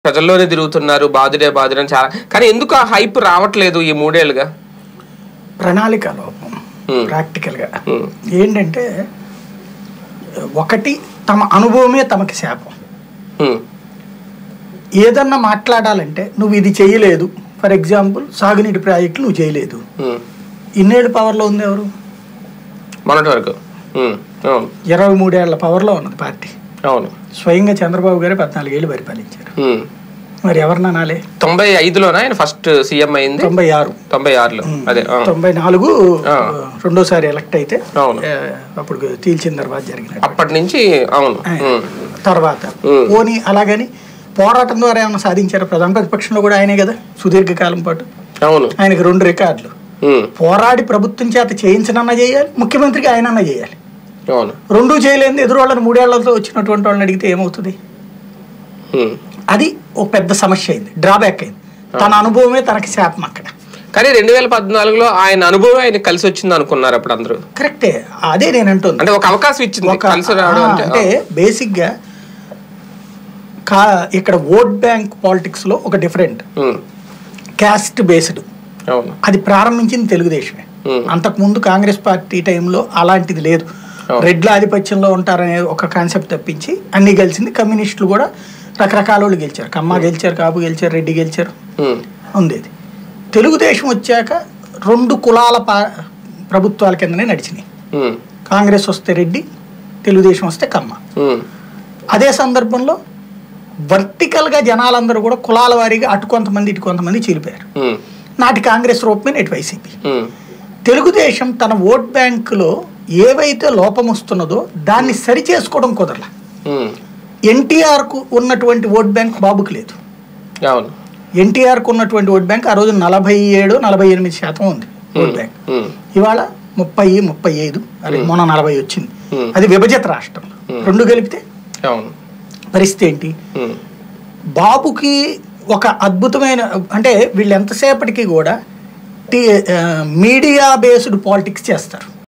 ప్రజల్లోనే తిరుగుతున్నారు బాధుడే బాధుడే అని చాలా కానీ ఎందుకు ఆ హైప్ రావట్లేదు ఈ మూడేళ్లుగా ప్రణాళిక లోపం Hmm. ప్రాక్టికల్గా Hmm. ఏంటంటే ఒకటి తమ అనుభవమే తమకి శాపం ఉమ్, ఏదన్నా మాట్లాడాలంటే నువ్వు ఇది చేయలేదు ఫర్ ఎగ్జాంపుల్ సాగునీటి ప్రాజెక్టులు నువ్వు చేయలేదు ఉమ్. ఇన్నేళ్ళు పవర్లో ఉంది ఎవరు మొన్నటి వరకు ఉమ్, అవును ఇరవై మూడేళ్ల పవర్లో ఉన్నది పార్టీ అవును స్వయంగా చంద్రబాబు గారే పద్నాలుగేళ్ళు పరిపాలించారు ఉమ్. మరి ఎవరినా నాలే తొంభై ఐదులోనా ఆయన ఫస్ట్ సీఎం అయింది తొంభై ఆరు తొంభై ఆరులో అదే ఆ. తొంభై నాలుగు ఆ. రెండోసారి ఎలక్ట్ అయితే అవును. ఆ, అప్పుడు తీల్చిన తర్వాత జరిగిన అప్పటి నుంచి అవును ఉమ్, తర్వాత Hmm. పోనీ అలాగని పోరాటం ద్వారా ఏమైనా సాధించారు ప్రధాన ప్రతిపక్షంలో కూడా ఆయనే కదా సుదీర్ఘకాలం పాటు అవును ఆయనకి రెండు రికార్డులు ఉమ్, పోరాడి ప్రభుత్వం చేత చేయించనన్నా చేయాలి ముఖ్యమంత్రికి ఆయనన్నా చేయాలి అవును రెండూ చేయలేని ఎదురు వాళ్ళని మూడేళ్లతో వచ్చినటువంటి వాళ్ళని అడిగితే ఏమవుతుంది ఉమ్. అది ఒక పెద్ద సమస్య అయింది డ్రాబ్యాక్ అయింది తన అనుభవమే తనకి శాపం అక్కడ కానీ రెండు వేల పద్నాలుగులో ఆయన అనుభవం ఆయన కలిసి వచ్చింది అనుకున్నారు అప్పుడు అందరూ కరెక్టే అదే నేను అంటుంది అంటే ఒక అవకాశం ఇచ్చింది ఒక కలిసి రావడం ఆ, అంటే అంటే బేసిక్గా కా ఇక్కడ ఓట్ బ్యాంక్ పాలిటిక్స్ లో ఒక డిఫరెంట్ ఉమ్, క్యాస్ట్ బేస్డ్ అవును అది ప్రారంభించింది తెలుగుదేశమే Hmm. అంతకుముందు కాంగ్రెస్ పార్టీ టైంలో అలాంటిది లేదు అవును. రెడ్ల ఆధిపత్యంలో ఉంటారనే ఒక కాన్సెప్ట్ తప్పించి అన్ని గెలిచింది కమ్యూనిస్టులు కూడా రకరకాల వాళ్ళు గెలిచారు కమ్మ గెలిచారు కాపు గెలిచారు రెడ్డి గెలిచారు ఉమ్, ఉండేది తెలుగుదేశం వచ్చాక రెండు కులాల పా ప్రభుత్వాల కిందనే నడిచినాయి ఉమ్, కాంగ్రెస్ వస్తే రెడ్డి తెలుగుదేశం వస్తే కమ్మ ఉమ్, అదే సందర్భంలో వర్టికల్గా జనాలందరూ కూడా కులాల వారీగా అటు కొంతమంది ఇటు కొంతమంది చీలిపోయారు ఉమ్, నాటి కాంగ్రెస్ రూపమే నేటి వైసీపీ ఉమ్, తెలుగుదేశం తన ఓట్ బ్యాంకులో ఏవైతే లోపం వస్తున్నదో దాన్ని సరి చేసుకోవడం కుదరల ఉమ్, ఎన్టీఆర్కు ఉన్నటువంటి ఓట్ బ్యాంక్ బాబుకి లేదు అవును ఎన్టీఆర్కు ఉన్నటువంటి ఓట్ బ్యాంక్ ఆ రోజు నలభై ఏడు నలభై ఎనిమిది శాతం ఉంది ఓట్ బ్యాంక్ ఉమ్, ఇవాళ ముప్పై ముప్పై ఐదు అది మొన్న నలభై వచ్చింది Hmm. అది విభజిత రాష్ట్రం Hmm. రెండు కలిపితే అవును పరిస్థితి ఏంటి ఉమ్, బాబుకి ఒక అద్భుతమైన అంటే వీళ్ళు ఎంతసేపటికి కూడా టీ మీడియా బేస్డ్ పాలిటిక్స్ చేస్తారు